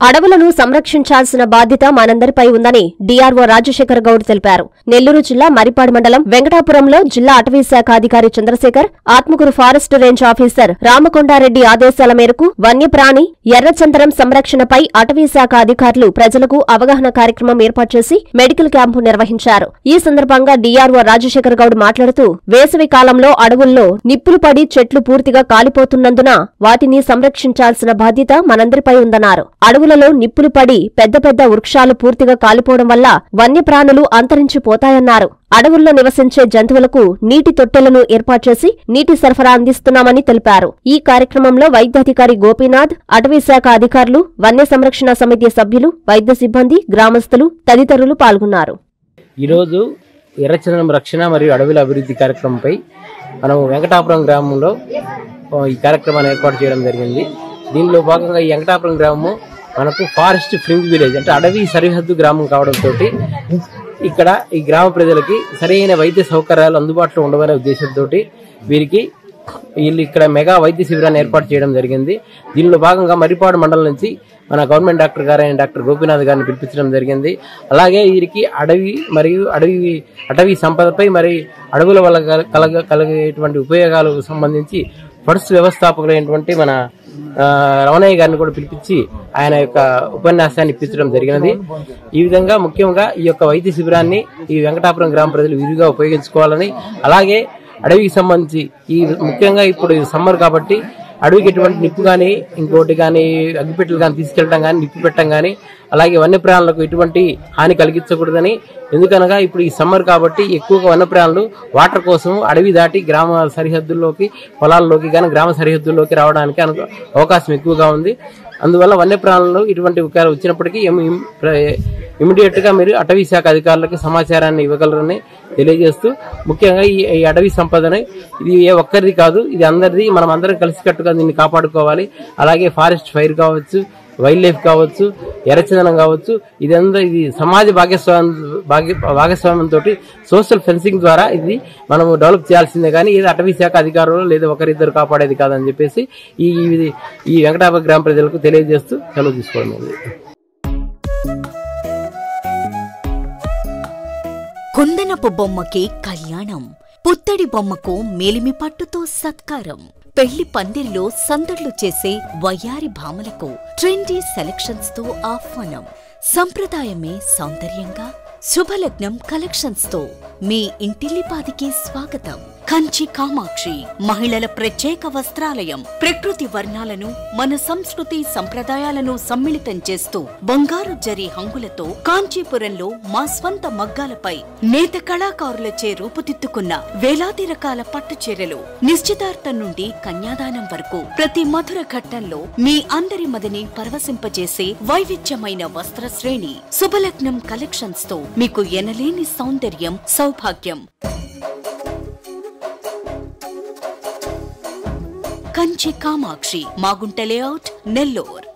అడవులను సంరక్షించాల్సిన బాధ్యత మనందరిపై ఉందని డీఆర్ఓ రాజశేఖర్ గౌడ్ తెలిపారు నెల్లూరు జిల్లా మరిపాడు మండలం వెంకటాపురంలో జిల్లా అటవీ శాఖ అధికారి Chandrasekhar Atmakur forest range officer Ramakondareddy ఆదేశాల మేరకు వన్యప్రాణి ఎర్రచందనం సంరక్షణపై అటవీ శాఖ అధికారులు ప్రజలకు అవగాహన కార్యక్రమం ఏర్పాటు చేసి మెడికల్ క్యాంపు నిర్వహించారు ఈ సందర్భంగా డీఆర్ఓ రాజశేఖర్ గౌడ్ మాట్లాడుతూ వేసవి కాలంలో అడవుల్లో నిప్పులు పడి చెట్లు పూర్తిగా కాలిపోతున్నందున వాటిని సంరక్షించాల్సిన బాధ్యత మనందరిపై ఉందన్నారు అడవులలో నిప్పులు పడి పెద్ద పెద్ద వృక్షాలు పూర్తిగా కాలిపోవడం వల్ల వన్యప్రాణులు అంతరించిపోతాయన్నారు అడవుల్లో నివసించే జంతువులకు నీటి తొట్టెలను ఏర్పాటు చేసి నీటి సరఫరా అందిస్తున్నామని తెలిపారు ఈ కార్యక్రమంలో వైద్యాధికారి గోపీనాథ్ అటవీ శాఖ అధికారులు వన్య సంరక్షణ సమితి సభ్యులు వైద్య సిబ్బంది గ్రామస్తులు తదితరులు పాల్గొన్నారు ఈరోజు ఎర్రచందనం రక్షణ మరియు అడవుల అభివృద్ధి కార్యక్రమంపై మనం వెంకటాపురం గ్రామంలో ఆ, ఈ కార్యక్రమాన్ని ఏర్పాటు చేయడం జరిగింది దీనిలో భాగంగా ఈ వెంకటాపురం గ్రామము మనకు ఫారెస్ట్ ఫ్రింజ్ విలేజ్ అంటే అడవి సరిహద్దు గ్రామం కావడంతో ఇక్కడ ఈ గ్రామ ప్రజలకి సరైన వైద్య సౌకర్యాలు అందుబాటులో ఉండవనే ఉద్దేశంతో వీరికి వీళ్ళు ఇక్కడ మెగా వైద్య శిబిరాన్ని ఏర్పాటు చేయడం జరిగింది దీనిలో భాగంగా మరిపాడు మండలం నుంచి మన గవర్నమెంట్ డాక్టర్ గారైన డాక్టర్ గోపీనాథ్ గారిని పిలిపించడం జరిగింది అలాగే వీరికి అడవి మరియు అడవి అటవీ సంపదపై మరి అడవుల వల్ల కల- కలగ కలిగేటువంటి ఉపయోగాలకు సంబంధించి ఫడ్స్ వ్యవస్థాపకులైనటువంటి మన ఆ, రమణయ్య గారిని కూడా పిలిపించి ఆయన యొక్క ఉపన్యాసాన్ని ఇప్పించడం జరిగినది ఈ విధంగా ముఖ్యంగా ఈ యొక్క వైద్య శిబిరాన్ని ఈ వెంకటాపురం గ్రామ ప్రజలు విరిగా ఉపయోగించుకోవాలని అలాగే అడవికి సంబంధించి ఈ ముఖ్యంగా ఇప్పుడు ఇది సమ్మర్ కాబట్టి అడవికి ఎటువంటి నిప్పు కానీ ఇంకోటి కానీ అగ్గిపెట్టెలు కానీ తీసుకెళ్ళడం కానీ నిప్పు పెట్టడం కానీ అలాగే వన్యప్రాణులకు ఎటువంటి హాని కలిగించకూడదని ఎందుకనగా ఇప్పుడు ఈ సమ్మర్ కాబట్టి ఎక్కువగా వన్యప్రాణులు వాటర్ కోసం అడవి దాటి గ్రామ సరిహద్దుల్లోకి పొలాల్లోకి కానీ గ్రామ సరిహద్దుల్లోకి రావడానికి అను- అవకాశం ఎక్కువగా ఉంది అందువల్ల వన్యప్రాణులు ఇటువంటి వికారాలు వచ్చినప్పటికీ ఇమీడియట్ గా మీరు అటవీ శాఖ అధికారులకు సమాచారాన్ని ఇవ్వగలరని తెలియజేస్తూ ముఖ్యంగా ఈ ఈ అటవీ సంపదని ఇది ఏ ఒక్కరిది కాదు ఇది అందరిది మనం అందరం కలిసికట్టుగా దీన్ని కాపాడుకోవాలి అలాగే ఫారెస్ట్ ఫైర్ కావచ్చు వైల్డ్ లైఫ్ కావచ్చు ఎర్రచందనం కావచ్చు ఇదంతా ఇది సమాజ భాగస్వామ్యం భాగ్య భాగస్వామ్యంతో సోషల్ ఫెన్సింగ్ ద్వారా ఇది మనం డెవలప్ చేయాల్సిందే కానీ ఇది అటవీ శాఖ అధికారులు లేదా ఒకరిద్దరు కాపాడేది కాదని చెప్పేసి ఈ ఈ- ఈ వెంకటాప గ్రామ ప్రజలకు తెలియజేస్తూ సెలవు తీసుకోవడం జరిగింది. కుందనపు బొమ్మకి కళ్యాణం పుత్తడి బొమ్మకు మేలిమి పట్టుతో సత్కారం పెళ్లి పందిరిలో సందడ్లు చేసే వయ్యారి భామలకు ట్రెండీ సెలక్షన్స్ తో ఆహ్వానం సంప్రదాయమే సౌందర్యంగా శుభలగ్నం కలెక్షన్స్ తో మీ ఇంటిల్లిపాదికి స్వాగతం కంచి కామాక్షి మహిళల ప్రత్యేక వస్త్రాలయం ప్రకృతి వర్ణాలను మన సంస్కృతి సంప్రదాయాలను సమ్మిళితం చేస్తూ బంగారు జరి హంగులతో కాంచీపురంలో మా స్వంత మగ్గాలపై నేత కళాకారులచే రూపుదిద్దుకున్న వేలాది రకాల పట్టు చీరలు నిశ్చితార్థం నుండి కన్యాదానం వరకు ప్రతి మధుర ఘట్టంలో మీ అందరి మదిని పరవశింపజేసే వైవిధ్యమైన వస్త్ర శ్రేణి శుభలగ్నం కలెక్షన్స్ తో మీకు ఎనలేని సౌందర్యం సౌభాగ్యం కంచి కామాక్షి మాగుంట లేఅవుట్ నెల్లూర్